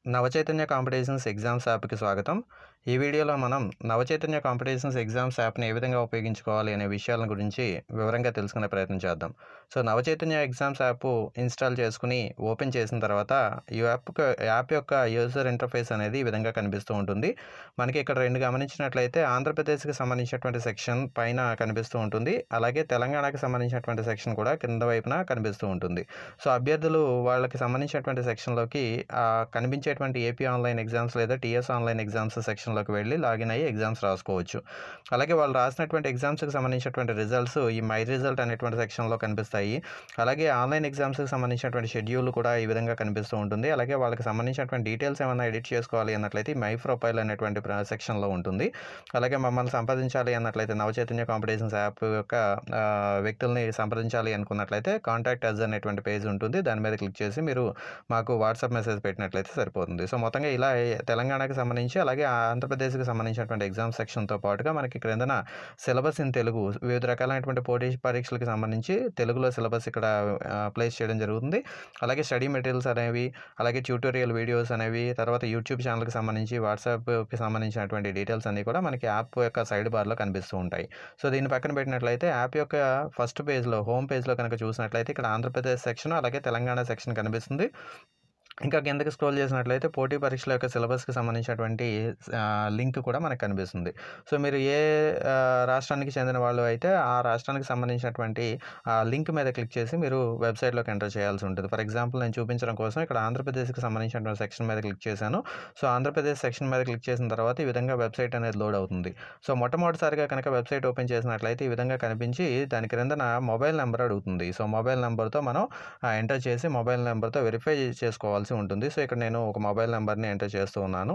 Navachaitanya competitions exams యాప్కి స్వాగతం ఈ వీడియోలో మనం నవచైతన్య కాంపిటీషన్స్ ఎగ్జామ్స్ యాప్ని ఏ విధంగా ఉపయోగించుకోవాలి అనే విషయాల గురించి వివరంగా తెలుసుకునే ప్రయత్నం చేద్దాం so Navachaitanya exams app install చేసుకుని ఓపెన్ చేసిన తర్వాత ఈ యాప్ యాప్ యొక్క యూజర్ ఇంటర్ఫేస్ అనేది ఈ విధంగా కనిపిస్తూ ఉంటుంది మనకి ఇక్కడ రెండు గమనించినట్లయితే ఆంధ్రప్రదేశ్కి సంబంధించినటువంటి సెక్షన్ పైన కనిపిస్తూ ఉంటుంది అలాగే తెలంగాణకి సంబంధించినటువంటి సెక్షన్ కూడా కింద వైపున కనిపిస్తూ ఉంటుంది సో అభ్యర్థులు వాళ్ళకి సంబంధించినటువంటి సెక్షన్లోకి ఆ, కనిపించేటువంటి ఏపీ ఆన్లైన్ ఎగ్జామ్స్ లేదా టీఎస్ ఆన్లైన్ ఎగ్జామ్స్ సెక్షన్లోకి వెళ్ళి లాగిన్ అయ్యి ఎగ్జామ్స్ రాసుకోవచ్చు అలాగే వాళ్ళు రాసినటువంటి ఎగ్జామ్స్కి సంబంధించినటువంటి రిజల్ట్స్ ఈ మై రిజల్ట్ అనేటువంటి సెక్షన్లో కనిపిస్తాయి అలాగే ఆన్లైన్ ఎగ్జామ్స్కి సంబంధించినటువంటి షెడ్యూల్ కూడా ఈ విధంగా కనిపిస్తూ ఉంటుంది అలాగే వాళ్ళకి సంబంధించినటువంటి డీటెయిల్స్ ఏమైనా ఎడిట్ చేసుకోవాలి అన్నట్లయితే ఈ మై ప్రొఫైల్ అనేటువంటి ప్ర- సెక్షన్లో ఉంటుంది అలాగే మమ్మల్ని సంప్రదించాలి అన్నట్లయితే నవచైతన్య కాంపిటీషన్స్ యాప్ యొక్క ఆ, వ్యక్తుల్ని సంప్రదించాలి అనుకున్నట్లయితే కాంటాక్ట్ అజ్ అనేటువంటి పేజ్ ఉంటుంది దాని మీద క్లిక్ చేసి మీరు మాకు వాట్సాప్ మెసేజ్ పెట్టినట్లయితే సరిపోతుంది సో మొత్తంగా ఇలా తెలంగాణకి సంబంధించి అలాగే ఆంధ్రప్రదేశ్కి సంబంధించినటువంటి ఎగ్జామ్ సెక్షన్తో పాటుగా మనకి క్రిందన సిలబస్ ఇన్ తెలుగు వివిధ రకాలైనటువంటి పోటీ పరీక్షలకు సంబంధించి తెలుగులో సిలబస్ ఇక్కడ ప్లేస్ చేయడం జరుగుతుంది అలాగే స్టడీ మెటీరియల్స్ అనేవి అలాగే ట్యూటోరియల్ వీడియోస్ అనేవి తర్వాత యూట్యూబ్ ఛానల్కి సంబంధించి వాట్సాప్కి సంబంధించినటువంటి డీటెయిల్స్ అన్నీ కూడా మనకి యాప్ యొక్క సైడ్ బార్లో కనిపిస్తూ ఉంటాయి సో దీన్ని పక్కన పెట్టినట్లయితే యాప్ యొక్క ఫస్ట్ పేజ్లో హోమ్ పేజ్లో కనుక చూసినట్లయితే ఇక్కడ ఆంధ్రప్రదేశ్ సెక్షన్ అలాగే తెలంగాణ సెక్షన్ కనిపిస్తుంది ఇంకా కిందకి స్క్రోల్ చేసినట్లయితే పోటీ పరీక్షల యొక్క సిలబస్కి సంబంధించినటువంటి ఆ, లింక్ కూడా మనకు కనిపిస్తుంది సో మీరు ఏ ఆ, రాష్ట్రానికి చెందిన వాళ్ళు అయితే ఆ రాష్ట్రానికి సంబంధించినటువంటి ఆ లింక్ మీద క్లిక్ చేసి మీరు వెబ్సైట్లోకి ఎంటర్ చేయాల్సి ఉంటుంది ఫర్ ఎగ్జాంపుల్ నేను చూపించడం కోసం ఇక్కడ ఆంధ్రప్రదేశ్కి సంబంధించినటువంటి సెక్షన్ మీద క్లిక్ చేశాను సో ఆంధ్రప్రదేశ్ సెక్షన్ మీద క్లిక్ చేసిన తర్వాత ఈ విధంగా వెబ్సైట్ అనేది లోడ్ అవుతుంది సో మొట్టమొదటిసారిగా కనుక వెబ్సైట్ ఓపెన్ చేసినట్లయితే ఈ విధంగా కనిపించి దాని క్రిందన మొబైల్ నెంబర్ అడుగుతుంది సో మొబైల్ నెంబర్తో మనం ఎంటర్ చేసి మొబైల్ నెంబర్తో వెరిఫై చేసుకోవాల్సి ఉంటుంది సో ఇక్కడ నేను ఒక మొబైల్ నెంబర్ని ఎంటర్ చేస్తూ ఉన్నాను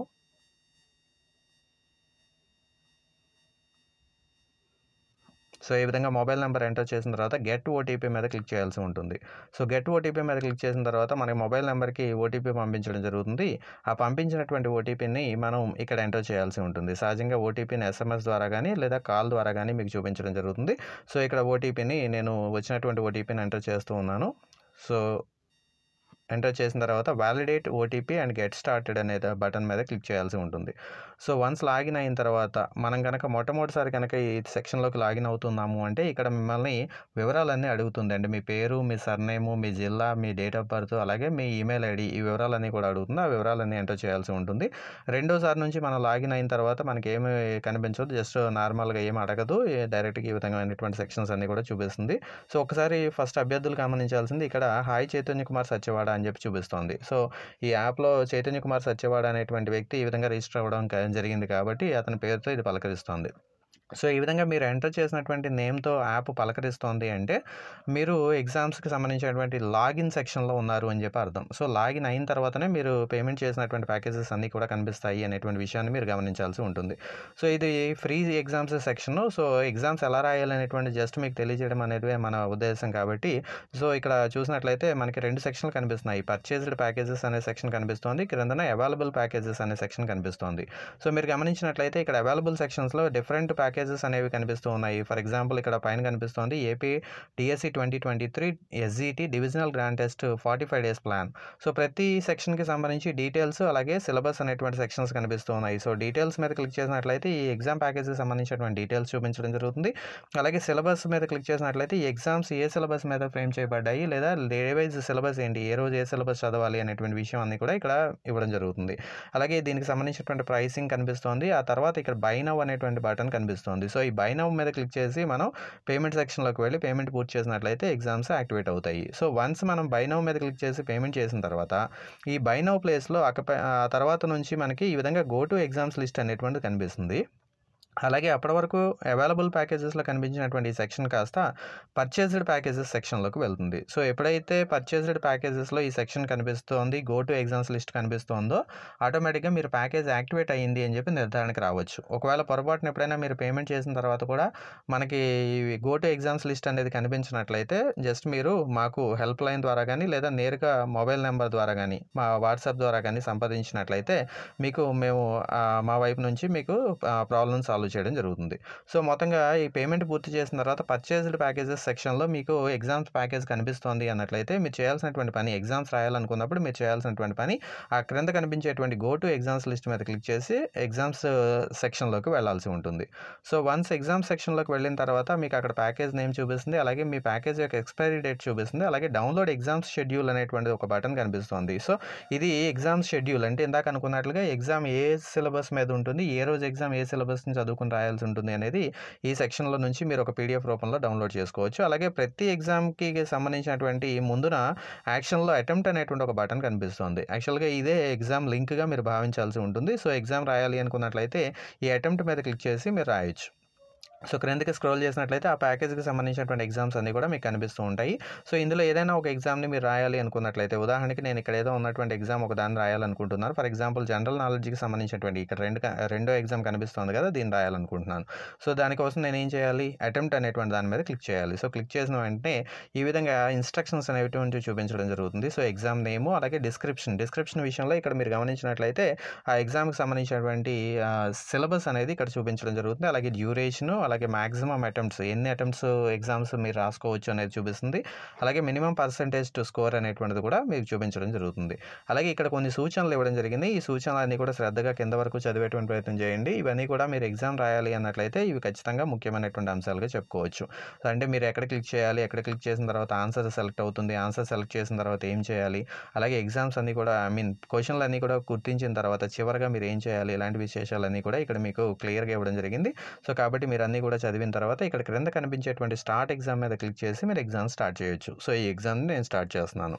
సో ఈ విధంగా మొబైల్ నెంబర్ ఎంటర్ చేసిన తర్వాత గెట్ ఓటీపీ మీద క్లిక్ చేయాల్సి ఉంటుంది సో గెట్ ఓటీపీ మీద క్లిక్ చేసిన తర్వాత మనకి మొబైల్ నెంబర్కి ఓటీపీ పంపించడం జరుగుతుంది ఆ పంపించినటువంటి ఓటీపీని మనం ఇక్కడ ఎంటర్ చేయాల్సి ఉంటుంది సహజంగా ఓటీపీని ఎస్ఎంఎస్ ద్వారా కానీ లేదా కాల్ ద్వారా కానీ మీకు చూపించడం జరుగుతుంది సో ఇక్కడ ఓటీపీని నేను వచ్చినటువంటి ఓటీపీని ఎంటర్ చేస్తూ ఉన్నాను సో ఎంటర్ చేసిన తర్వాత validate OTP and get started అనే బటన్ మీద క్లిక్ చేయాల్సి ఉంటుంది సో వన్స్ లాగిన్ అయిన తర్వాత మనం కనుక మొట్టమొదటిసారి కనుక ఈ సెక్షన్లోకి లాగిన్ అవుతున్నాము అంటే ఇక్కడ మిమ్మల్ని వివరాలన్నీ అడుగుతుందండి మీ పేరు మీ సర్నేము మీ జిల్లా మీ డేట్ ఆఫ్ బర్త్ అలాగే మీ ఈమెయిల్ ఐడి ఈ వివరాలన్నీ కూడా అడుగుతుంది ఆ వివరాలన్నీ ఎంటర్ చేయాల్సి ఉంటుంది రెండోసారి నుంచి మనం లాగిన్ అయిన తర్వాత మనకి ఏమి కనిపించదు జస్ట్ నార్మల్గా ఏమి అడగదు ఏ- డైరెక్ట్గా ఈ విధమైనటువంటి సెక్షన్స్ అన్నీ కూడా చూపిస్తుంది సో ఒకసారి ఫస్ట్ అభ్యర్థులు గమనించాల్సింది ఇక్కడ హాయ్ చైతన్య కుమార్ సత్యవాడ అని చెప్పి చూపిస్తోంది సో ఈ యాప్లో చైతన్య కుమార్ సత్యవాడ అనేటువంటి వ్యక్తి ఈ విధంగా రిజిస్టర్ అవ్వడం క- జరిగింది కాబట్టి అతని పేరుతో ఇది పలకరిస్తోంది సో ఈ విధంగా మీరు ఎంటర్ చేసినటువంటి నేమ్తో యాప్ పలకరిస్తోంది అంటే మీరు ఎగ్జామ్స్కి సంబంధించినటువంటి లాగిన్ సెక్షన్లో ఉన్నారు అని చెప్పి అర్థం సో లాగిన్ అయిన తర్వాతనే మీరు పేమెంట్ చేసినటువంటి ప్యాకేజెస్ అన్నీ కూడా కనిపిస్తాయి అనేటువంటి విషయాన్ని మీరు గమనించాల్సి ఉంటుంది సో ఇది free exams section so exams ఎలా రాయాలనేటువంటి జస్ట్ మీకు తెలియజేయడం అనేది మన ఉద్దేశం కాబట్టి సో ఇక్కడ చూసినట్లయితే మనకి రెండు సెక్షన్లు కనిపిస్తున్నాయి పర్చేజ్డ్ ప్యాకేజెస్ అనే సెక్షన్ కనిపిస్తోంది క్రిందన అవైలబుల్ ప్యాకేజెస్ అనే సెక్షన్ కనిపిస్తోంది సో మీరు గమనించినట్లయితే ఇక్కడ అవైలబుల్ సెక్షన్స్లో డిఫరెంట్ ప్యాకేజెస్ అనేవి కనిపిస్తూ ఉన్నాయి ఫర్ ఎగ్జాంపుల్ ఇక్కడ పైన కనిపిస్తోంది AP DSC twenty twenty three SGT divisional grand test forty five days plan so ప్రతి సెక్షన్కి సంబంధించి డీటెయిల్స్ అలాగే సిలబస్ అనేటువంటి సెక్షన్స్ కనిపిస్తూ ఉన్నాయి సో డీటెయిల్స్ మీద క్లిక్ చేసినట్లయితే ఈ ఎగ్జామ్ ప్యాకేజ్కి సంబంధించినటువంటి డీటెయిల్స్ చూపించడం జరుగుతుంది అలాగే సిలబస్ మీద క్లిక్ చేసినట్లయితే ఈ ఎగ్జామ్స్ ఏ సిలబస్ మీద ఫ్రేమ్ చేయబడ్డాయి లేదా డే వైజ్ సిలబస్ ఏంటి ఏ రోజు ఏ సిలబస్ చదవాలి అనేటువంటి విషయం అన్ని కూడా ఇక్కడ ఇవ్వడం జరుగుతుంది అలాగే దీనికి సంబంధించినటువంటి ప్రైసింగ్ కనిపిస్తోంది ఆ తర్వాత ఇక్కడ బై నవ్ అనేటువంటి బటన్ కనిపిస్తుంది సో ఈ బై నవ్ మీద క్లిక్ చేసి మనం పేమెంట్ సెక్షన్లోకి వెళ్ళి పేమెంట్ పూర్తి చేసినట్లయితే ఎగ్జామ్స్ యాక్టివేట్ అవుతాయి సో వన్స్ మనం బై నవ్ మీద క్లిక్ చేసి పేమెంట్ చేసిన తర్వాత ఈ బై నవ్ ప్లేస్లో అక్క ఆ తర్వాత నుంచి మనకి ఈ విధంగా గో టు ఎగ్జామ్స్ లిస్ట్ అనేటువంటిది కనిపిస్తుంది అలాగే అప్పటి వరకు అవైలబుల్ ప్యాకేజెస్లో కనిపించినటువంటి ఈ సెక్షన్ కాస్త పర్చేజ్డ్ ప్యాకేజెస్ సెక్షన్లోకి వెళ్తుంది సో ఎప్పుడైతే పర్చేజ్డ్ ప్యాకేజెస్లో ఈ సెక్షన్ కనిపిస్తోంది గో టు ఎగ్జామ్స్ లిస్ట్ కనిపిస్తోందో ఆటోమేటిక్గా మీరు ప్యాకేజ్ యాక్టివేట్ అయ్యింది అని చెప్పి నిర్ధారణకు రావచ్చు ఒకవేళ పొరపాటున ఎప్పుడైనా మీరు పేమెంట్ చేసిన తర్వాత కూడా మనకి గో టు ఎగ్జామ్స్ లిస్ట్ అనేది కనిపించినట్లయితే జస్ట్ మీరు మాకు హెల్ప్ లైన్ ద్వారా కానీ లేదా నేరుగా మొబైల్ నెంబర్ ద్వారా కానీ మా వాట్సాప్ ద్వారా కానీ సంప్రదించినట్లయితే మీకు మేము ఆ, మా వైపు నుంచి మీకు ప్రాబ్లమ్ సాల్వ్ సాల్వ్ చేయడం జరుగుతుంది సో మొత్తంగా ఈ పేమెంట్ పూర్తి చేసిన తర్వాత పర్చేజ్డ్ ప్యాకేజెస్ సెక్షన్లో మీకు ఎగ్జామ్స్ ప్యాకేజ్ కనిపిస్తోంది అన్నట్లయితే మీరు చేయాల్సినటువంటి పని ఎగ్జామ్స్ రాయాలనుకున్నప్పుడు మీరు చేయాల్సినటువంటి పని ఆ క్రింద కనిపించేటువంటి గో టు ఎగ్జామ్స్ లిస్ట్ మీద క్లిక్ చేసి ఎగ్జామ్స్ సెక్షన్లోకి వెళ్ళాల్సి ఉంటుంది సో వన్స్ ఎగ్జామ్ సెక్షన్లోకి వెళ్ళిన తర్వాత మీకు అక్కడ ప్యాకేజ్ నేమ్ చూపిస్తుంది అలాగే మీ ప్యాకేజ్ యొక్క ఎక్స్పైరీ డేట్ చూపిస్తుంది అలాగే డౌన్లోడ్ ఎగ్జామ్స్ షెడ్యూల్ అనేటువంటి ఒక బటన్ కనిపిస్తుంది సో ఇది ఎగ్జామ్ షెడ్యూల్ అంటే ఇందాక అనుకున్నట్లుగా ఎగ్జామ్ ఏ సిలబస్ మీద ఉంటుంది ఏ రోజు ఎగ్జామ్ ఏ సిలబస్ని చదువుకుని రాయాల్సి ఉంటుంది అనేది ఈ సెక్షన్లో నుంచి మీరు ఒక పీడిఎఫ్ రూపంలో డౌన్లోడ్ చేసుకోవచ్చు అలాగే ప్రతి ఎగ్జామ్కి సంబంధించినటువంటి ముందున యాక్షన్లో అటెంప్ట్ అనేటువంటి ఒక బటన్ కనిపిస్తుంది యాక్చువల్గా ఇదే ఎగ్జామ్ లింక్గా మీరు భావించాల్సి ఉంటుంది సో ఎగ్జామ్ రాయాలి అనుకున్నట్లయితే ఈ అటెంప్ట్ మీద క్లిక్ చేసి మీరు రాయొచ్చు సో క్రిందకి స్క్రోల్ చేసినట్లయితే ఆ ప్యాకేజ్కి సంబంధించినటువంటి ఎగ్జామ్స్ అన్నీ కూడా మీకు కనిపిస్తూ ఉంటాయి సో ఇందులో ఏదైనా ఒక ఎగ్జామ్ని మీరు రాయాలి అనుకున్నట్లయితే ఉదాహరణకి నేను ఇక్కడ ఏదో ఉన్నటువంటి ఎగ్జామ్ ఒక దాన్ని రాయాలనుకుంటున్నాను ఫర్ ఎగ్జాంపుల్ జనరల్ నాలెడ్జ్కి సంబంధించినటువంటి ఇక్కడ రెండు క- రెండో ఎగ్జామ్ కనిపిస్తుంది కదా దీన్ని రాయాలనుకుంటున్నాను సో దానికోసం నేను ఏం చేయాలి అటెంప్ట్ అనేటువంటి దాని మీద క్లిక్ చేయాలి సో క్లిక్ చేసిన వెంటనే ఈ విధంగా ఇన్స్ట్రక్షన్స్ అనేటువంటి చూపించడం జరుగుతుంది సో ఎగ్జామ్ నేము అలాగే డిస్క్రిప్షన్ డిస్క్రిప్షన్ విషయంలో ఇక్కడ మీరు గమనించినట్లయితే ఆ ఎగ్జామ్కి సంబంధించినటువంటి సిలబస్ అనేది ఇక్కడ చూపించడం జరుగుతుంది అలాగే డ్యూరేషను అలాగే మ్యాక్సిమం అటెంప్ట్స్ ఎన్ని అటెంప్ట్స్ ఎగ్జామ్స్ మీరు రాసుకోవచ్చు అనేది చూపిస్తుంది అలాగే మినిమం పర్సంటేజ్ టు స్కోర్ అనేటువంటిది కూడా మీకు చూపించడం జరుగుతుంది అలాగే ఇక్కడ కొన్ని సూచనలు ఇవ్వడం జరిగింది ఈ సూచనలన్నీ కూడా శ్రద్ధగా కింద వరకు చదివేటువంటి ప్రయత్నం చేయండి ఇవన్నీ కూడా మీరు ఎగ్జామ్ రాయాలి అన్నట్లయితే ఇవి ఖచ్చితంగా ముఖ్యమైనటువంటి అంశాలుగా చెప్పుకోవచ్చు అంటే మీరు ఎక్కడ క్లిక్ చేయాలి ఎక్కడ క్లిక్ చేసిన తర్వాత ఆన్సర్ సెలెక్ట్ అవుతుంది ఆన్సర్ సెలెక్ట్ చేసిన తర్వాత ఏం చేయాలి అలాగే ఎగ్జామ్స్ అన్నీ కూడా ఐ మీన్ క్వశ్చన్లు అన్నీ కూడా గుర్తించిన తర్వాత చివరగా మీరు ఏం చేయాలి ఇలాంటి విశేషాలన్నీ కూడా ఇక్కడ మీకు క్లియర్గా ఇవ్వడం జరిగింది సో కాబట్టి మీరు అన్నీ కూడా చదివిన తర్వాత ఇక్కడ క్రింద కనిపించేటువంటి స్టార్ట్ ఎగ్జామ్ మీద క్లిక్ చేసి మీరు ఎగ్జామ్ స్టార్ట్ చేయొచ్చు సో ఈ ఎగ్జామ్ని నేను స్టార్ట్ చేస్తున్నాను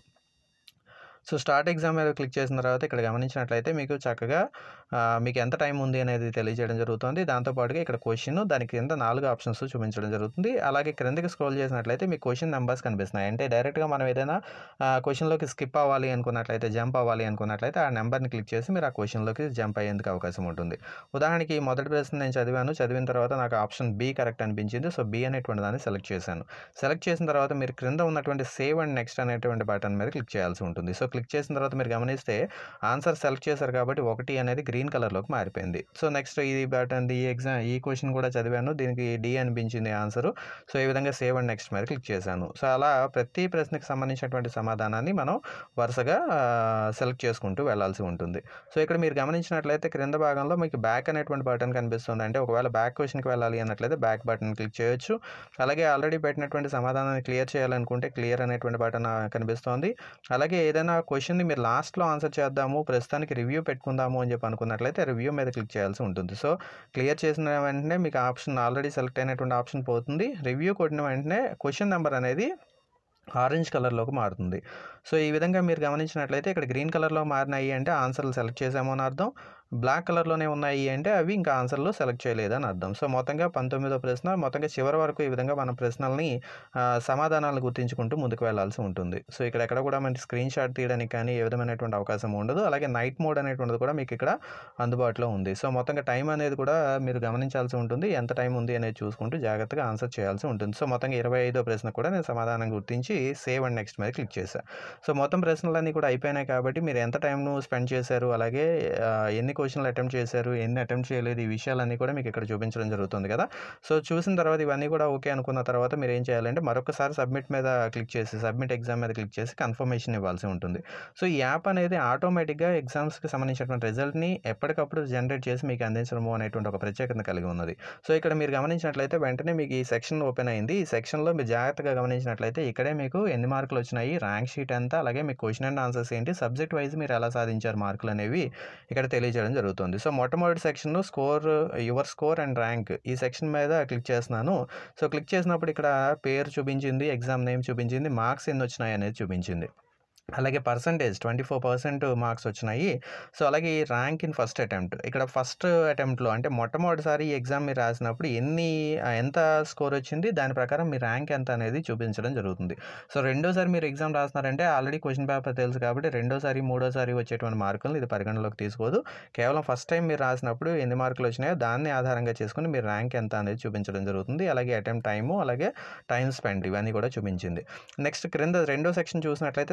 సో స్టార్ట్ ఎగ్జామ్ మీద క్లిక్ చేసిన తర్వాత ఇక్కడ గమనించినట్లయితే మీకు చక్కగా ఆ, మీకు ఎంత టైం ఉంది అనేది తెలియజేయడం జరుగుతుంది దాంతోపాటుగా ఇక్కడ క్వశ్చన్ దాని కింద నాలుగు ఆప్షన్స్ చూపించడం జరుగుతుంది అలాగే క్రిందకి స్క్రోల్ చేసినట్లయితే మీకు క్వశ్చన్ నెంబర్స్ కనిపిస్తున్నాయి అంటే డైరెక్ట్గా మనం ఏదైనా క్వశ్చన్లోకి స్కిప్ అవ్వాలి అనుకున్నట్లయితే జంప్ అవ్వాలి అనుకున్నట్లయితే ఆ నెంబర్ని క్లిక్ చేసి మీరు ఆ క్వశ్చన్లోకి జంప్ అయ్యేందుకు అవకాశం ఉంటుంది ఉదాహరణకి ఈ మొదటి ప్రశ్న నేను చదివాను చదివిన తర్వాత నాకు ఆప్షన్ బి కరెక్ట్ అనిపించింది సో బి అనేటువంటి దాన్ని సెలెక్ట్ చేశాను సెలెక్ట్ చేసిన తర్వాత మీరు క్రింద ఉన్నటువంటి సేవ్ అండ్ నెక్స్ట్ అనేటువంటి బటన్ మీద క్లిక్ చేయాల్సి ఉంటుంది సో క్లిక్ చేసిన తర్వాత మీరు గమనిస్తే ఆన్సర్ సెలెక్ట్ చేశారు కాబట్టి ఒకటి అనేది గ్రీన్ కలర్లోకి మారిపోయింది సో నెక్స్ట్ ఈ బటన్ ఈ ఎగ్జామ్ ఈ క్వశ్చన్ కూడా చదివాను దీనికి డి అనిపించింది ఆన్సర్ సో ఈ విధంగా సేవ్ అండ్ నెక్స్ట్ మీద క్లిక్ చేశాను సో అలా ప్రతి ప్రశ్నకి సంబంధించినటువంటి సమాధానాన్ని మనం వరుసగా సెలెక్ట్ చేసుకుంటూ వెళ్ళాల్సి ఉంటుంది సో ఇక్కడ మీరు గమనించినట్లయితే క్రింద భాగంలో మీకు బ్యాక్ అనేటువంటి బటన్ కనిపిస్తుంది అంటే ఒకవేళ బ్యాక్ క్వశ్చన్కి వెళ్ళాలి అన్నట్లయితే బ్యాక్ బటన్ క్లిక్ చేయొచ్చు అలాగే ఆల్రెడీ పెట్టినటువంటి సమాధానాన్ని క్లియర్ చేయాలనుకుంటే క్లియర్ అనేటువంటి బటన్ కనిపిస్తోంది అలాగే ఏదైనా క్వశ్చన్ని మీరు లాస్ట్లో ఆన్సర్ చేద్దాము ప్రస్తుతానికి రివ్యూ పెట్టుకుందాము అని చెప్పి అనుకున్నట్లయితే రివ్యూ మీద క్లిక్ చేయాల్సి ఉంటుంది సో క్లియర్ చేసిన వెంటనే మీకు ఆప్షన్ ఆల్రెడీ సెలెక్ట్ అయినటువంటి ఆప్షన్ పోతుంది రివ్యూ కొట్టిన వెంటనే క్వశ్చన్ నెంబర్ అనేది ఆరెంజ్ కలర్లోకి మారుతుంది సో ఈ విధంగా మీరు గమనించినట్లయితే ఇక్కడ గ్రీన్ కలర్లో మారినాయి అంటే ఆన్సర్లు సెలెక్ట్ చేసాము అని అర్థం బ్లాక్ కలర్లోనే ఉన్నాయి అంటే అవి ఇంకా ఆన్సర్లు సెలెక్ట్ చేయలేదని అర్థం సో మొత్తంగా పంతొమ్మిదో ప్రశ్న మొత్తంగా చివరి వరకు ఈ విధంగా మన ప్రశ్నల్ని ఆ, సమాధానాలు గుర్తించుకుంటూ ముందుకు వెళ్ళాల్సి ఉంటుంది సో ఇక్కడ ఎక్కడ కూడా మనకి స్క్రీన్ షాట్ తీయడానికి కానీ ఏ విధమైనటువంటి అవకాశం ఉండదు అలాగే నైట్ మోడ్ అనేటువంటిది కూడా మీకు ఇక్కడ అందుబాటులో ఉంది సో మొత్తంగా టైం అనేది కూడా మీరు గమనించాల్సి ఉంటుంది ఎంత టైం ఉంది అనేది చూసుకుంటూ జాగ్రత్తగా ఆన్సర్ చేయాల్సి ఉంటుంది సో మొత్తంగా ఇరవై ఐదో ప్రశ్న కూడా నేను సమాధానం గుర్తించి సేవ్ అండ్ నెక్స్ట్ మీద క్లిక్ చేశాను సో మొత్తం ప్రశ్నలన్నీ కూడా అయిపోయినాయి కాబట్టి మీరు ఎంత టైంను స్పెండ్ చేశారు అలాగే ఆ, ఎన్ని క్వశ్చన్లు అటెంప్ట్ చేశారు ఎన్ని అటెంప్ట్ చేయలేదు ఈ విషయాలన్నీ కూడా మీకు ఇక్కడ చూపించడం జరుగుతుంది కదా సో చూసిన తర్వాత ఇవన్నీ కూడా ఓకే అనుకున్న తర్వాత మీరు ఏం చేయాలంటే మరొకసారి సబ్మిట్ మీద క్లిక్ చేసి సబ్మిట్ ఎగ్జామ్ మీద క్లిక్ చేసి కన్ఫర్మేషన్ ఇవ్వాల్సి ఉంటుంది సో ఈ యాప్ అనేది ఆటోమేటిక్గా ఎగ్జామ్స్కి సంబంధించినటువంటి రిజల్ట్ని ఎప్పటికప్పుడు జనరేట్ చేసి మీకు అందించడము అనేటువంటి ఒక ప్రత్యేకత కలిగి ఉన్నది సో ఇక్కడ మీరు గమనించినట్లయితే వెంటనే మీకు ఈ సెక్షన్ ఓపెన్ అయింది ఈ సెక్షన్లో మీరు జాగ్రత్తగా గమనించినట్లయితే ఇక్కడే మీకు ఎన్ని మార్కులు వచ్చినాయి ర్యాంక్ షీట్ ఎంత అలాగే మీ క్వశ్చన్ అండ్ ఆన్సర్స్ ఏంటి సబ్జెక్ట్ వైజ్ మీరు ఎలా సాధించారు మార్కులు అనేవి ఇక్కడ తెలియజేయడం జరుగుతుంది సో మొట్టమొదటి section score your score and rank ఈ సెక్షన్ మీద క్లిక్ చేస్తున్నాను సో క్లిక్ చేసినప్పుడు ఇక్కడ పేరు చూపించింది ఎగ్జామ్ నేమ్ చూపించింది మార్క్స్ ఎన్ని వచ్చినాయి అనేది చూపించింది అలాగే percentage twenty four percent marks వచ్చినాయి సో అలాగే ఈ ర్యాంక్ ఇన్ ఫస్ట్ అటెంప్ట్ ఇక్కడ ఫస్ట్ అటెంప్ట్లో అంటే మొట్టమొదటిసారి ఈ ఎగ్జామ్ మీరు రాసినప్పుడు ఎన్ని ఆ, ఎంత స్కోర్ వచ్చింది దాని ప్రకారం మీ ర్యాంక్ ఎంత అనేది చూపించడం జరుగుతుంది సో రెండోసారి మీరు ఎగ్జామ్ రాస్తున్నారంటే ఆల్రెడీ క్వశ్చన్ పేపర్ తెలుసు కాబట్టి రెండోసారి మూడోసారి వచ్చేటువంటి మార్కులు ఇది పరిగణలోకి తీసుకోదు కేవలం ఫస్ట్ టైం మీరు రాసినప్పుడు ఎన్ని మార్కులు వచ్చినాయో దాన్ని ఆధారంగా చేసుకుని మీరు ర్యాంక్ ఎంత అనేది చూపించడం జరుగుతుంది అలాగే అటెంప్ట్ టైము అలాగే టైం స్పెండ్ ఇవన్నీ కూడా చూపించింది నెక్స్ట్ క్రింద రెండో సెక్షన్ చూసినట్లయితే subject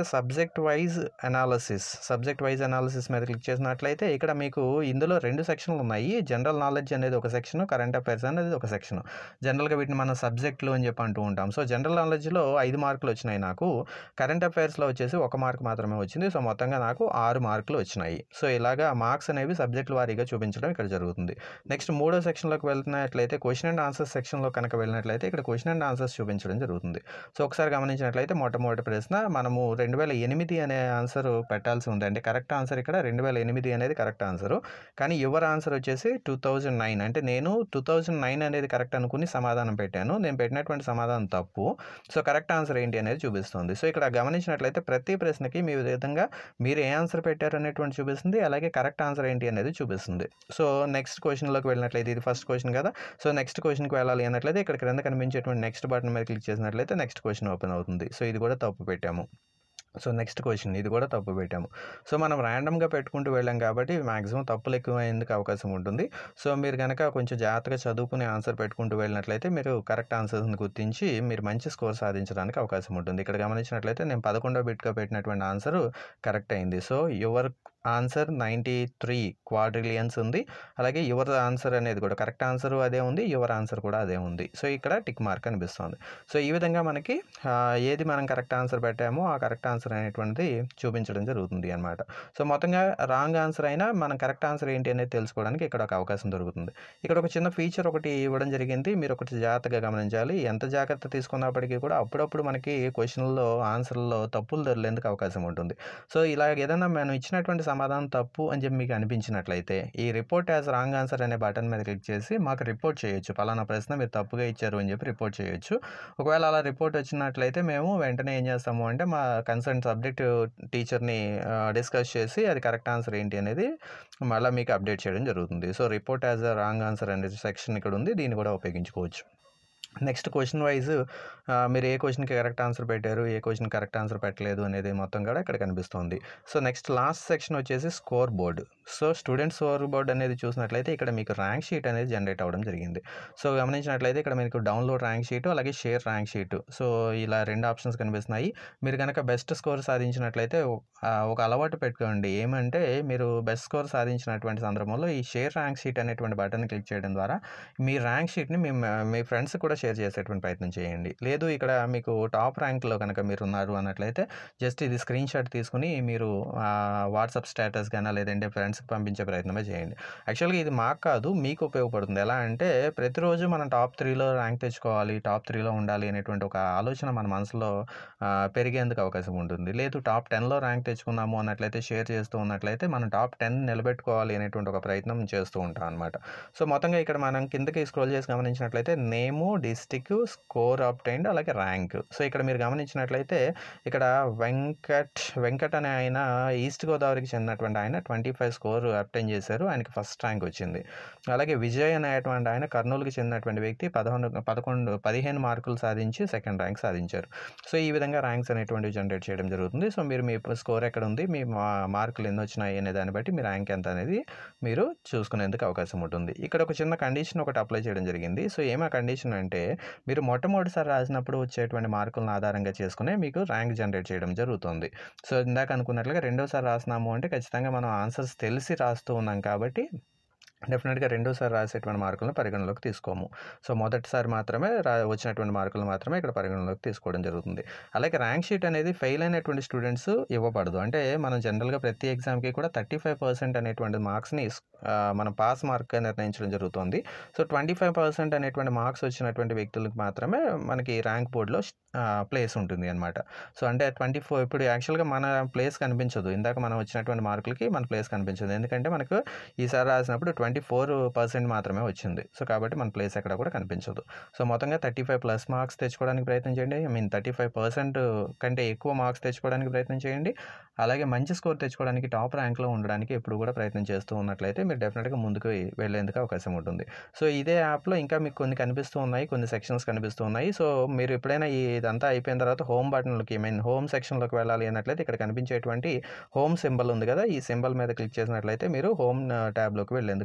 subject wise analysis subject wise analysis మీద క్లిక్ చేసినట్లయితే ఇక్కడ మీకు ఇందులో రెండు సెక్షన్లు ఉన్నాయి జనరల్ నాలెడ్జ్ అనేది ఒక సెక్షన్ కరెంట్ అఫైర్స్ అనేది ఒక సెక్షన్ జనరల్గా వీటిని మనం సబ్జెక్టులు అని చెప్పి అంటూ ఉంటాం సో జనరల్ నాలెడ్జ్లో ఐదు మార్కులు వచ్చినాయి నాకు కరెంట్ అఫైర్స్లో వచ్చేసి ఒక మార్క్ మాత్రమే వచ్చింది సో మొత్తంగా నాకు ఆరు మార్కులు వచ్చినాయి సో ఇలాగా మార్క్స్ అనేవి సబ్జెక్టుల వారీగా చూపించడం ఇక్కడ జరుగుతుంది నెక్స్ట్ మూడో సెక్షన్లోకి వెళ్తున్నట్లయితే క్వశ్చన్ అండ్ ఆన్సర్స్ సెక్షన్లో కనుక వెళ్ళినట్లయితే ఇక్కడ క్వశ్చన్ అండ్ ఆన్సర్స్ చూపించడం జరుగుతుంది సో ఒకసారి గమనించినట్లయితే మొట్టమొదటి ప్రశ్న మనము రెండు వేల ఎనిమిది అనే ఆన్సర్ పెట్టాల్సి ఉంది అంటే కరెక్ట్ ఆన్సర్ ఇక్కడ రెండు వేల ఎనిమిది అనేది కరెక్ట్ ఆన్సర్ కానీ యువర్ ఆన్సర్ వచ్చేసి టూ థౌజండ్ నైన్ అంటే నేను టూ థౌజండ్ నైన్ అనేది కరెక్ట్ అనుకుని సమాధానం పెట్టాను నేను పెట్టినటువంటి సమాధానం తప్పు సో కరెక్ట్ ఆన్సర్ ఏంటి అనేది చూపిస్తుంది సో ఇక్కడ గమనించినట్లయితే ప్రతి ప్రశ్నకి మీ విధంగా మీరు ఏ ఆన్సర్ పెట్టారు అనేటువంటి చూపిస్తుంది అలాగే కరెక్ట్ ఆన్సర్ ఏంటి అనేది చూపిస్తుంది సో నెక్స్ట్ క్వశ్చన్లోకి వెళ్ళినట్లయితే ఇది ఫస్ట్ క్వశ్చన్ కదా సో నెక్స్ట్ క్వశ్చన్కి వెళ్ళాలి అన్నట్లయితే ఇక్కడ క్రింద కనిపించేటువంటి నెక్స్ట్ బటన్ మీద క్లిక్ చేసినట్లయితే నెక్స్ట్ క్వశ్చన్ ఓపెన్ అవుతుంది సో ఇది కూడా తప్పు పెట్టాము సో నెక్స్ట్ క్వశ్చన్ ఇది కూడా తప్పు పెట్టాము సో మనం ర్యాండమ్గా పెట్టుకుంటూ వెళ్ళాం కాబట్టి మ్యాక్సిమం తప్పులు ఎక్కువ అయ్యేందుకు అవకాశం ఉంటుంది సో మీరు కనుక కొంచెం జాగ్రత్తగా చదువుకుని ఆన్సర్ పెట్టుకుంటూ వెళ్ళినట్లయితే మీరు కరెక్ట్ ఆన్సర్స్ని గుర్తించి మీరు మంచి స్కోర్ సాధించడానికి అవకాశం ఉంటుంది ఇక్కడ గమనించినట్లయితే నేను పదకొండో బిట్గా పెట్టినటువంటి ఆన్సర్ కరెక్ట్ అయింది so your answer ninety three quadrillions ఉంది అలాగే యువర్ ఆన్సర్ అనేది కూడా కరెక్ట్ ఆన్సర్ అదే ఉంది యువర్ ఆన్సర్ కూడా అదే ఉంది సో ఇక్కడ టిక్ మార్క్ అనిపిస్తుంది సో ఈ విధంగా మనకి ఆ, ఏది మనం కరెక్ట్ ఆన్సర్ పెట్టామో ఆ కరెక్ట్ ఆన్సర్ అనేటువంటిది చూపించడం జరుగుతుంది అనమాట సో మొత్తంగా రాంగ్ ఆన్సర్ అయినా మనం కరెక్ట్ ఆన్సర్ ఏంటి అనేది తెలుసుకోవడానికి ఇక్కడ ఒక అవకాశం దొరుకుతుంది ఇక్కడ ఒక చిన్న ఫీచర్ ఒకటి ఇవ్వడం జరిగింది మీరు ఒకటి జాగ్రత్తగా గమనించాలి ఎంత జాగ్రత్త తీసుకున్నప్పటికీ కూడా అప్పుడప్పుడు మనకి క్వశ్చన్లో ఆన్సర్లో తప్పులు దొరికేందుకు అవకాశం ఉంటుంది సో ఇలా ఏదైనా మనం ఇచ్చినటువంటి సమాధానం తప్పు అని చెప్పి మీకు అనిపించినట్లయితే ఈ రిపోర్ట్ యాజ్ రాంగ్ ఆన్సర్ అనే బటన్ మీద క్లిక్ చేసి మాకు రిపోర్ట్ చేయొచ్చు పలానా ప్రశ్న మీరు తప్పుగా ఇచ్చారు అని చెప్పి రిపోర్ట్ చేయొచ్చు ఒకవేళ అలా రిపోర్ట్ వచ్చినట్లయితే మేము వెంటనే ఏం చేస్తాము అంటే మా కన్సర్న్ సబ్జెక్ట్ టీచర్ని డిస్కస్ చేసి అది కరెక్ట్ ఆన్సర్ ఏంటి అనేది మళ్ళీ మీకు అప్డేట్ చేయడం జరుగుతుంది so report as a wrong answer అనే సెక్షన్ ఇక్కడ ఉంది దీన్ని కూడా ఉపయోగించుకోవచ్చు నెక్స్ట్ క్వశ్చన్ వైజ్ మీరు ఏ క్వశ్చన్కి కరెక్ట్ ఆన్సర్ పెట్టారు ఏ క్వశ్చన్ కరెక్ట్ ఆన్సర్ పెట్టలేదు అనేది మొత్తం కూడా ఇక్కడ కనిపిస్తుంది సో నెక్స్ట్ లాస్ట్ సెక్షన్ వచ్చేసి score board so student score board అనేది చూసినట్లయితే ఇక్కడ మీకు ర్యాంక్ షీట్ అనేది జనరేట్ అవ్వడం జరిగింది సో గమనించినట్లయితే ఇక్కడ మీకు డౌన్లోడ్ ర్యాంక్ షీట్ అలాగే షేర్ ర్యాంక్ షీట్ సో ఇలా రెండు ఆప్షన్స్ కనిపిస్తున్నాయి మీరు కనుక బెస్ట్ స్కోర్ సాధించినట్లయితే ఆ, ఒక అలవాటు పెట్టుకోండి ఏమంటే మీరు బెస్ట్ స్కోర్ సాధించినటువంటి సందర్భంలో ఈ షేర్ ర్యాంక్ షీట్ అనేటువంటి బటన్ క్లిక్ చేయడం ద్వారా మీ ర్యాంక్ షీట్ని మీ మీ ఫ్రెండ్స్ కూడా షేర్ చేసేటువంటి ప్రయత్నం చేయండి లేదు ఇక్కడ మీకు టాప్ ర్యాంక్లో కనుక మీరు ఉన్నారు అన్నట్లయితే జస్ట్ ఇది స్క్రీన్ షాట్ తీసుకుని మీరు వాట్సాప్ స్టేటస్ కానీ లేదంటే ఫ్రెండ్స్కి పంపించే ప్రయత్నమే చేయండి యాక్చువల్గా ఇది మాకు కాదు మీకు ఉపయోగపడుతుంది ఎలా అంటే ప్రతిరోజు మనం టాప్ త్రీలో ర్యాంక్ తెచ్చుకోవాలి టాప్ త్రీలో ఉండాలి అనేటువంటి ఒక ఆలోచన మన మనసులో ఆ, పెరిగేందుకు అవకాశం ఉంటుంది లేదు టాప్ టెన్లో ర్యాంక్ తెచ్చుకున్నాము అన్నట్లయితే షేర్ చేస్తూ ఉన్నట్లయితే మనం టాప్ టెన్ నిలబెట్టుకోవాలి అనేటువంటి ఒక ప్రయత్నం చేస్తూ ఉంటాం అనమాట సో మొత్తంగా ఇక్కడ మనం కిందకి స్క్రోల్ చేసి గమనించినట్లయితే నేము డిస్టిక్ స్కోర్ అప్టైండ్ అలాగే ర్యాంక్ సో ఇక్కడ మీరు గమనించినట్లయితే ఇక్కడ వెంకట్ వెంకట్ అనే ఆయన ఈస్ట్ గోదావరికి చెందినటువంటి ఆయన ట్వంటీ ఫైవ్ స్కోర్ అప్టైన్ చేశారు ఆయనకి ఫస్ట్ ర్యాంక్ వచ్చింది అలాగే విజయ్ అనేటువంటి ఆయన కర్నూలుకి చెందినటువంటి వ్యక్తి పదకొండు పదకొండు పదిహేను మార్కులు సాధించి సెకండ్ ర్యాంక్ సాధించారు సో ఈ విధంగా ర్యాంక్స్ అనేటువంటివి జనరేట్ చేయడం జరుగుతుంది సో మీరు మీ స్కోర్ ఎక్కడ ఉంది మీ మా- మార్కులు ఎన్ని వచ్చినాయి అనే దాన్ని బట్టి మీ ర్యాంక్ ఎంత అనేది మీరు చూసుకునేందుకు అవకాశం ఉంటుంది ఇక్కడ ఒక చిన్న కండిషన్ ఒకటి అప్లై చేయడం జరిగింది సో ఏమా కండిషన్ అంటే మీరు మొట్టమొదటిసారి రాసినప్పుడు వచ్చేటువంటి మార్కులను ఆధారంగా చేసుకునే మీకు ర్యాంక్ జనరేట్ చేయడం జరుగుతుంది సో ఇందాక అనుకున్నట్లుగా రెండోసారి రాసినాము అంటే ఖచ్చితంగా మనం ఆన్సర్స్ తెలిసి రాస్తూ ఉన్నాం కాబట్టి డెఫినెట్గా రెండోసారి రాసేటువంటి మార్కులను పరిగణలోకి తీసుకోము సో మొదటిసారి మాత్రమే రా వచ్చినటువంటి మార్కులు మాత్రమే ఇక్కడ పరిగణలోకి తీసుకోవడం జరుగుతుంది అలాగే ర్యాంక్ షీట్ అనేది ఫెయిల్ అయినటువంటి స్టూడెంట్స్ ఇవ్వబడదు అంటే మనం జనరల్గా ప్రతి ఎగ్జామ్కి కూడా థర్టీ ఫైవ్ పర్సెంట్ అనేటువంటి మార్క్స్ని మనం పాస్ మార్క్గా నిర్ణయించడం జరుగుతుంది సో ట్వంటీ ఫైవ్ పర్సెంట్ అనేటువంటి మార్క్స్ వచ్చినటువంటి వ్యక్తులకు మాత్రమే మనకి ర్యాంక్ బోర్డులో ప్లేస్ ఉంటుంది అనమాట సో అంటే ట్వంటీ ఫోర్ ఇప్పుడు యాక్చువల్గా మన ప్లేస్ కనిపించదు ఇందాక మనం వచ్చినటువంటి మార్కులకి మన ప్లేస్ కనిపించదు ఎందుకంటే మనకు ఈసారి రాసినప్పుడు ట్వంటీ ఫోర్ పర్సెంట్ మాత్రమే వచ్చింది సో కాబట్టి మన ప్లేస్ ఎక్కడ కూడా కనిపించదు సో మొత్తంగా థర్టీ ఫైవ్ ప్లస్ మార్క్స్ తెచ్చుకోవడానికి ప్రయత్నం చేయండి I mean thirty five percent కంటే ఎక్కువ మార్క్స్ తెచ్చుకోవడానికి ప్రయత్నం చేయండి అలాగే మంచి స్కోర్ తెచ్చుకోవడానికి టాప్ ర్యాంక్లో ఉండడానికి ఎప్పుడు కూడా ప్రయత్నం చేస్తూ ఉన్నట్లయితే మీరు డెఫినెట్గా ముందుకు వెళ్లేందుకు అవకాశం ఉంటుంది సో ఇదే యాప్లో ఇంకా మీకు కొన్ని కనిపిస్తూ ఉన్నాయి కొన్ని సెక్షన్స్ కనిపిస్తూ ఉన్నాయి సో మీరు ఎప్పుడైనా ఈ ఇదంతా అయిపోయిన తర్వాత హోమ్ బటన్లోకి ఐ మీన్ హోమ్ సెక్షన్లోకి వెళ్ళాలి అన్నట్లయితే ఇక్కడ కనిపించేటువంటి హోమ్ సింబల్ ఉంది కదా ఈ సింబల్ మీద క్లిక్ చేసినట్లయితే మీరు హోమ్ ట్యాబ్లోకి వెళ్ళేందుకు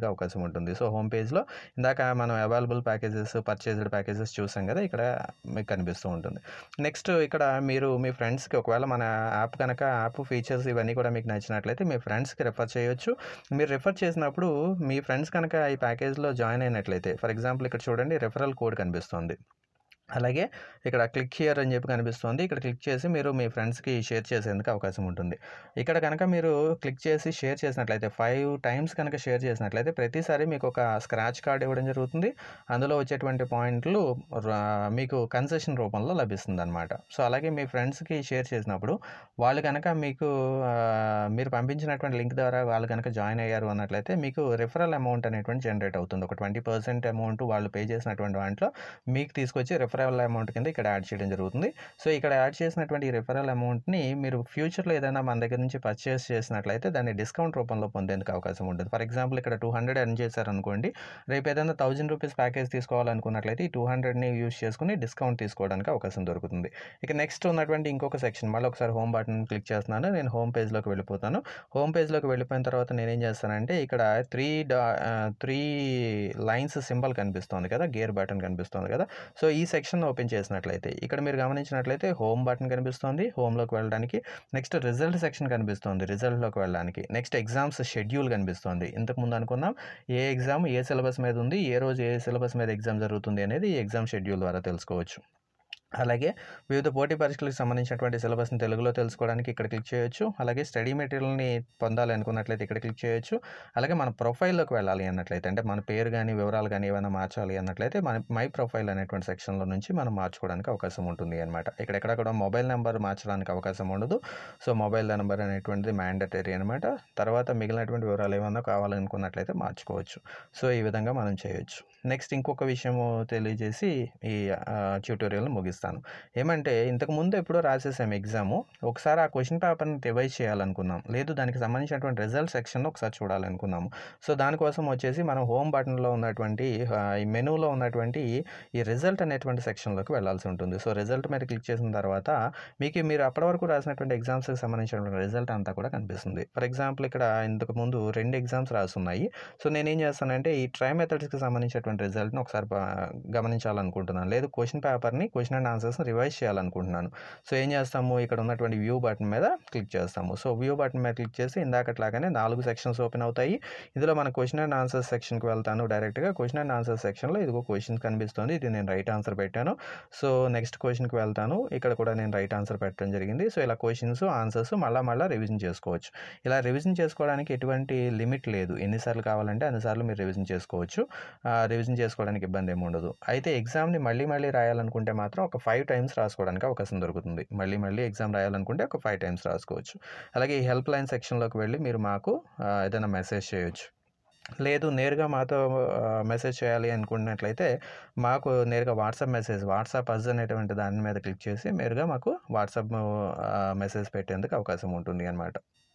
అవకాశం ఉంటుంది సో హోమ్ పేజ్లో ఇందాక మనం అవైలబుల్ ప్యాకేజెస్ పర్చేజ్డ్ ప్యాకేజెస్ చూసాం కదా ఇక్కడ మీకు కనిపిస్తూ ఉంటుంది నెక్స్ట్ ఇక్కడ మీరు మీ ఫ్రెండ్స్కి ఒకవేళ మన యాప్ కనుక యాప్ ఫీచర్స్ ఇవన్నీ కూడా మీకు నచ్చినట్లయితే మీ ఫ్రెండ్స్కి రెఫర్ చేయొచ్చు మీరు రెఫర్ చేసినప్పుడు మీ ఫ్రెండ్స్ కనుక ఈ ప్యాకేజ్లో జాయిన్ అయినట్లయితే ఫర్ ఎగ్జాంపుల్ ఇక్కడ చూడండి రెఫరల్ కోడ్ కనిపిస్తుంది అలాగే ఇక్కడ క్లిక్ హియర్ అని చెప్పి కనిపిస్తుంది ఇక్కడ క్లిక్ చేసి మీరు మీ ఫ్రెండ్స్కి షేర్ చేసేందుకు అవకాశం ఉంటుంది ఇక్కడ కనుక మీరు క్లిక్ చేసి షేర్ చేసినట్లయితే ఫైవ్ టైమ్స్ కనుక షేర్ చేసినట్లయితే ప్రతిసారి మీకు ఒక స్క్రాచ్ కార్డ్ ఇవ్వడం జరుగుతుంది అందులో వచ్చేటువంటి పాయింట్లు రా- మీకు కన్సెషన్ రూపంలో లభిస్తుంది అనమాట సో అలాగే మీ ఫ్రెండ్స్కి షేర్ చేసినప్పుడు వాళ్ళు కనుక మీకు ఆ, మీరు పంపించినటువంటి లింక్ ద్వారా వాళ్ళు కనుక జాయిన్ అయ్యారు అన్నట్లయితే మీకు రిఫరల్ అమౌంట్ అనేటువంటి జనరేట్ అవుతుంది ఒక ట్వంటీ పర్సెంట్ అమౌంట్ వాళ్ళు పే చేసినటువంటి దాంట్లో మీకు తీసుకొచ్చి రిఫరల్ అమౌంట్ కింద ఇక్కడ యాడ్ చేయడం జరుగుతుంది సో ఇక్కడ యాడ్ చేసినటువంటి ఈ రిఫరల్ అమౌంట్ని మీరు ఫ్యూచర్లో ఏదైనా మన దగ్గర నుంచి పర్చేస్ చేసినట్లయితే దాన్ని డిస్కౌంట్ రూపంలో పొందేందుకు అవకాశం ఉంటుంది ఫర్ ఎగ్జాంపుల్ ఇక్కడ టూ హండ్రెడ్ ఎర్న్ చేశారనుకోండి రేపు ఏదైనా థౌజండ్ రూపీస్ ప్యాకేజ్ తీసుకోవాలనుకున్నట్లయితే ఈ టూ హండ్రెడ్ని యూస్ చేసుకుని డిస్కౌంట్ తీసుకోవడానికి అవకాశం దొరుకుతుంది ఇక నెక్స్ట్ ఉన్నటువంటి ఇంకొక సెక్షన్ మళ్ళీ ఒకసారి హోమ్ బటన్ క్లిక్ చేస్తున్నాను నేను హోమ్ పేజ్లోకి వెళ్ళిపోతాను హోమ్ పేజ్లోకి వెళ్ళిపోయిన తర్వాత నేను ఏం చేస్తానంటే ఇక్కడ త్రీ డా త్రీ లైన్స్ సింబల్ కనిపిస్తుంది కదా గేర్ బటన్ కనిపిస్తుంది కదా సో ఈ సెక్షన్ ఓపెన్ చేసినట్లయితే ఇక్కడ మీరు గమనించినట్లయితే హోమ్ బటన్ కనిపిస్తుంది హోమ్లోకి వెళ్ళడానికి నెక్స్ట్ రిజల్ట్ సెక్షన్ కనిపిస్తుంది రిజల్ట్లోకి వెళ్ళడానికి నెక్స్ట్ ఎగ్జామ్స్ షెడ్యూల్ కనిపిస్తుంది ఇంతకుముందు అనుకున్నాం ఏ ఎగ్జామ్ ఏ సిలబస్ మీద ఉంది ఏ రోజు ఏ సిలబస్ మీద ఎగ్జామ్ జరుగుతుంది అనేది ఈ ఎగ్జామ్ షెడ్యూల్ ద్వారా తెలుసుకోవచ్చు అలాగే వివిధ పోటీ పరీక్షలకు సంబంధించినటువంటి సిలబస్ని తెలుగులో తెలుసుకోవడానికి ఇక్కడ క్లిక్ చేయొచ్చు అలాగే స్టడీ మెటీరియల్ని పొందాలి అనుకున్నట్లయితే ఇక్కడ క్లిక్ చేయొచ్చు అలాగే మన ప్రొఫైల్లోకి వెళ్ళాలి అన్నట్లయితే అంటే మన పేరు కానీ వివరాలు కానీ ఏమైనా మార్చాలి అన్నట్లయితే మన మై ప్రొఫైల్ అనేటువంటి సెక్షన్లో నుంచి మనం మార్చుకోవడానికి అవకాశం ఉంటుంది అనమాట ఇక్కడెక్కడ కూడా మొబైల్ నెంబర్ మార్చడానికి అవకాశం ఉండదు సో మొబైల్ నెంబర్ అనేటువంటిది మ్యాండటరీ అనమాట తర్వాత మిగిలినటువంటి వివరాలు ఏమన్నా కావాలనుకున్నట్లయితే మార్చుకోవచ్చు సో ఈ విధంగా మనం చేయొచ్చు నెక్స్ట్ ఇంకొక విషయము తెలియజేసి ఈ ట్యూటోరియల్ని ముగిస్తాను ఏమంటే ఇంతకు ముందు ఎప్పుడో రాసేసాం ఎగ్జాము ఒకసారి ఆ క్వశ్చన్ పేపర్ని రివైజ్ చేయాలనుకున్నాం లేదు దానికి సంబంధించినటువంటి రిజల్ట్ సెక్షన్లో ఒకసారి చూడాలనుకున్నాము సో దానికోసం వచ్చేసి మనం హోమ్ బటన్లో ఉన్నటువంటి ఆ, ఈ మెనూలో ఉన్నటువంటి ఈ రిజల్ట్ అనేటువంటి సెక్షన్లోకి వెళ్ళాల్సి ఉంటుంది సో రిజల్ట్ మీద క్లిక్ చేసిన తర్వాత మీకు మీరు అప్పటి వరకు రాసినటువంటి ఎగ్జామ్స్కి సంబంధించినటువంటి రిజల్ట్ అంతా కూడా కనిపిస్తుంది ఫర్ ఎగ్జాంపుల్ ఇక్కడ ఇంతకు ముందు రెండు ఎగ్జామ్స్ రాసున్నాయి సో నేనేం చేస్తానంటే ఈ ట్రై మెథడ్స్కి సంబంధించినటువంటి రిజల్ట్ని ఒకసారి బా- గమనించాలనుకుంటున్నాను లేదు క్వశ్చన్ పేపర్ని క్వశ్చన్ అండ్ ఆన్సర్స్ని రివైజ్ చేయాలనుకుంటున్నాను సో ఏం చేస్తాము ఇక్కడ ఉన్నటువంటి వ్యూ బటన్ మీద క్లిక్ చేస్తాము సో వ్యూ బటన్ మీద క్లిక్ చేసి ఇందాకట్లాగానే నాలుగు సెక్షన్స్ ఓపెన్ అవుతాయి ఇందులో మన క్వశ్చన్ అండ్ ఆన్సర్ సెక్షన్కి వెళ్తాను డైరెక్ట్గా క్వశ్చన్ అండ్ ఆన్సర్ సెక్షన్లో ఇదిగో క్వశ్చన్ కనిపిస్తుంది ఇది నేను రైట్ ఆన్సర్ పెట్టాను సో నెక్స్ట్ క్వశ్చన్కి వెళ్తాను ఇక్కడ కూడా నేను రైట్ ఆన్సర్ పెట్టడం జరిగింది సో ఇలా క్వశ్చన్స్ ఆన్సర్స్ మళ్ళీ మళ్ళీ రివిజన్ చేసుకోవచ్చు ఇలా రివిజన్ చేసుకోవడానికి ఎటువంటి లిమిట్ లేదు ఎన్నిసార్లు కావాలంటే అన్నిసార్లు మీరు రివిజన్ చేసుకోవచ్చు ఆ, రివిజన్ చేసుకోవడానికి ఇబ్బంది ఏమి ఉండదు అయితే ఎగ్జామ్ని మళ్ళీ మళ్ళీ రాయాలనుకుంటే మాత్రం ఒక ఫైవ్ టైమ్స్ రాసుకోవడానికి అవకాశం దొరుకుతుంది మళ్ళీ మళ్ళీ ఎగ్జామ్ రాయాలనుకుంటే ఒక ఫైవ్ టైమ్స్ రాసుకోవచ్చు అలాగే ఈ హెల్ప్ లైన్ సెక్షన్లోకి వెళ్ళి మీరు మాకు ఆ, ఏదైనా మెసేజ్ చేయొచ్చు లేదు నేరుగా మాతో ఆ, మెసేజ్ చేయాలి అనుకున్నట్లయితే మాకు నేరుగా వాట్సాప్ మెసేజ్ వాట్సాప్ అజ్ అనేటువంటి దాని మీద క్లిక్ చేసి నేరుగా మాకు వాట్సాప్ ఆ, మెసేజ్ పెట్టేందుకు అవకాశం ఉంటుంది అనమాట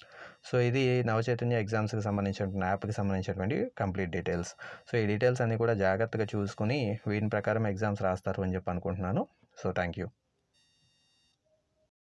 సో ఇది నవచైతన్య ఎగ్జామ్స్కి సంబంధించిన యాప్కి సంబంధించినటువంటి కంప్లీట్ డీటెయిల్స్ సో ఈ డీటెయిల్స్ అన్నీ కూడా జాగ్రత్తగా చూసుకుని వీటి ప్రకారం ఎగ్జామ్స్ రాస్తారు అని చెప్పి అనుకుంటున్నాను సో థ్యాంక్ యూ